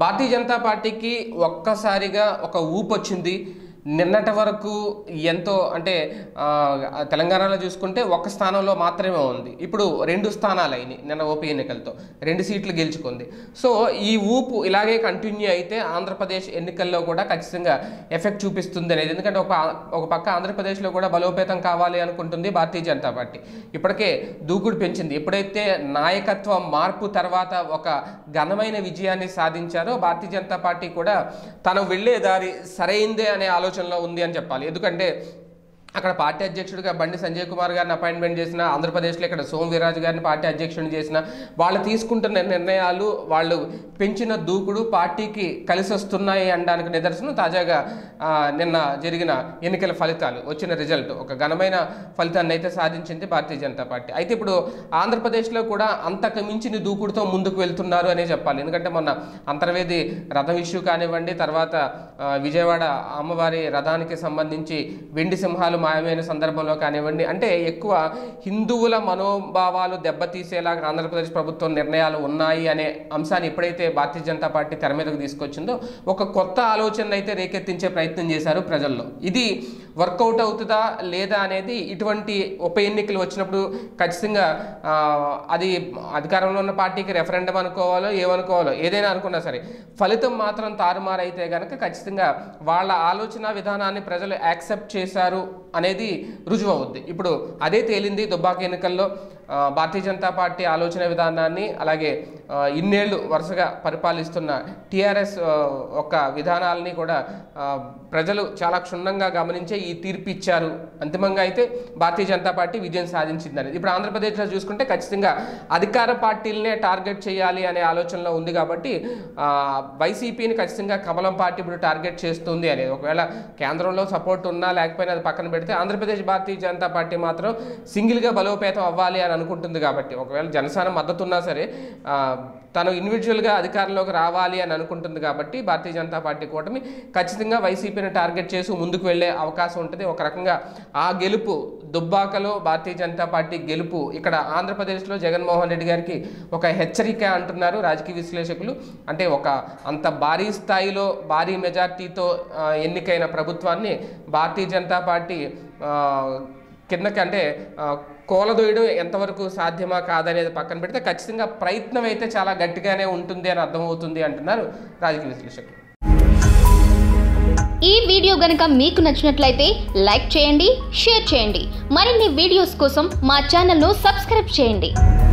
భారతీయ జనతా పార్టీకి ఒక్కసారిగా ఒక ఊపు వచ్చింది నిన్నటి వరకు ఎంతో అంటే ఆ, తెలంగాణలో చూసుకుంటే ఒక్క స్థానంలో మాత్రమే ఉంది ఇప్పుడు రెండు స్థానాలు అయినాయి నిన్న ఉప ఎన్నికలతో రెండు సీట్లు గెలుచుకుంది సో ఈ ఊపు ఇలాగే కంటిన్యూ అయితే ఆంధ్రప్రదేశ్ ఎన్నికల్లో కూడా ఖచ్చితంగా ఎఫెక్ట్ చూపిస్తుంది అనేది ఎందుకంటే ఒక ఒక పక్క ఆంధ్రప్రదేశ్లో కూడా బలోపేతం కావాలి అనుకుంటుంది భారతీయ జనతా పార్టీ ఇప్పటికే దూకుడు పెంచింది ఎప్పుడైతే నాయకత్వ మార్పు తర్వాత ఒక ఘనమైన విజయాన్ని సాధించారో భారతీయ జనతా పార్టీ కూడా తను వెళ్ళే దారి సరైందే అనే ఆలోచనలో ఉంది అని చెప్పాలి ఎందుకంటే అక్కడ పార్టీ అధ్యక్షుడిగా బండి సంజయ్ కుమార్ గారిని అపాయింట్మెంట్ చేసిన ఆంధ్రప్రదేశ్లో ఇక్కడ సోమ్ వీర్రాజు గారిని పార్టీ అధ్యక్షుడిని చేసిన వాళ్ళు తీసుకుంటున్న నిర్ణయాలు వాళ్ళు పెంచిన దూకుడు పార్టీకి కలిసి వస్తున్నాయి అనడానికి నిదర్శనం తాజాగా ఆ, నిన్న జరిగిన ఎన్నికల ఫలితాలు వచ్చిన రిజల్ట్ ఒక ఘనమైన ఫలితాన్ని అయితే సాధించింది భారతీయ జనతా పార్టీ అయితే ఇప్పుడు ఆంధ్రప్రదేశ్లో కూడా అంతకు మించిన దూకుడుతో ముందుకు వెళ్తున్నారు అనే చెప్పాలి ఎందుకంటే మొన్న అంతర్వేది రథం ఇష్యూ కానివ్వండి తర్వాత ఆ, విజయవాడ అమ్మవారి రథానికి సంబంధించి వెండి సింహాలు మాయమైన సందర్భంలో కానివ్వండి అంటే ఎక్కువ హిందువుల మనోభావాలు దెబ్బతీసేలాగా ఆంధ్రప్రదేశ్ ప్రభుత్వం నిర్ణయాలు ఉన్నాయి అనే అంశాన్ని ఎప్పుడైతే భారతీయ జనతా పార్టీ తెర మీదకు తీసుకొచ్చిందో ఒక కొత్త ఆలోచన అయితే రేకెత్తించే ప్రయత్నం చేశారు ప్రజల్లో ఇది వర్కౌట్ అవుతుందా లేదా అనేది ఇటువంటి ఉప ఎన్నికలు వచ్చినప్పుడు ఖచ్చితంగా ఆ, అది అధికారంలో ఉన్న పార్టీకి రెఫరెండం అనుకోవాలో ఏమనుకోవాలో ఏదైనా అనుకున్నా సరే ఫలితం మాత్రం తారుమారైతే కనుక ఖచ్చితంగా వాళ్ళ ఆలోచన విధానాన్ని ప్రజలు యాక్సెప్ట్ చేశారు అనేది రుజువు అవుద్ది ఇప్పుడు అదే తేలింది దుబ్బాక ఎన్నికల్లో ఆ, భారతీయ జనతా పార్టీ ఆలోచన విధానాన్ని అలాగే ఆ, ఇన్నేళ్లు వరుసగా పరిపాలిస్తున్న టీఆర్ఎస్ యొక్క విధానాలని కూడా ఆ, ప్రజలు చాలా క్షుణ్ణంగా గమనించే ఈ తీర్పు ఇచ్చారు అంతిమంగా అయితే భారతీయ జనతా పార్టీ విజయం సాధించింది అనేది ఇప్పుడు ఆంధ్రప్రదేశ్లో చూసుకుంటే ఖచ్చితంగా అధికార పార్టీలనే టార్గెట్ చేయాలి అనే ఆలోచనలో ఉంది కాబట్టి ఆ, వైసీపీని ఖచ్చితంగా కమలం పార్టీ ఇప్పుడు టార్గెట్ చేస్తుంది అనేది ఒకవేళ కేంద్రంలో సపోర్ట్ ఉన్నా లేకపోయినా అది పక్కన పెడితే ఆంధ్రప్రదేశ్ భారతీయ జనతా పార్టీ మాత్రం సింగిల్గా బలోపేతం అవ్వాలి అని అనుకుంటుంది కాబట్టి ఒకవేళ జనసేన మద్దతు ఉన్నా సరే ఆ, తను ఇండివిజువల్గా అధికారంలోకి రావాలి అని అనుకుంటుంది కాబట్టి భారతీయ జనతా పార్టీ కూటమి ఖచ్చితంగా వైసీపీని టార్గెట్ చేసి ముందుకు వెళ్ళే అవకాశం ఉంటుంది ఒక రకంగా ఆ గెలుపు దుబ్బాకలో భారతీయ జనతా పార్టీ గెలుపు ఇక్కడ ఆంధ్రప్రదేశ్లో జగన్మోహన్ రెడ్డి గారికి ఒక హెచ్చరిక అంటున్నారు రాజకీయ విశ్లేషకులు అంటే ఒక అంత భారీ స్థాయిలో భారీ మెజార్టీతో ఆ, ఎన్నికైన ప్రభుత్వాన్ని భారతీయ జనతా పార్టీ ఆ, కిందకి అంటే ఆ, కోలదోయడం ఎంతవరకు సాధ్యమా కాదనేది పక్కన పెడితే ఖచ్చితంగా ప్రయత్నం అయితే చాలా గట్టిగానే ఉంటుంది అని అర్థమవుతుంది అంటున్నారు రాజకీయ విశ్లేషకులు ఈ వీడియో గనక మీకు నచ్చినట్లయితే లైక్ చేయండి షేర్ చేయండి మరిన్ని వీడియోస్ కోసం మా ఛానల్ను సబ్స్క్రైబ్ చేయండి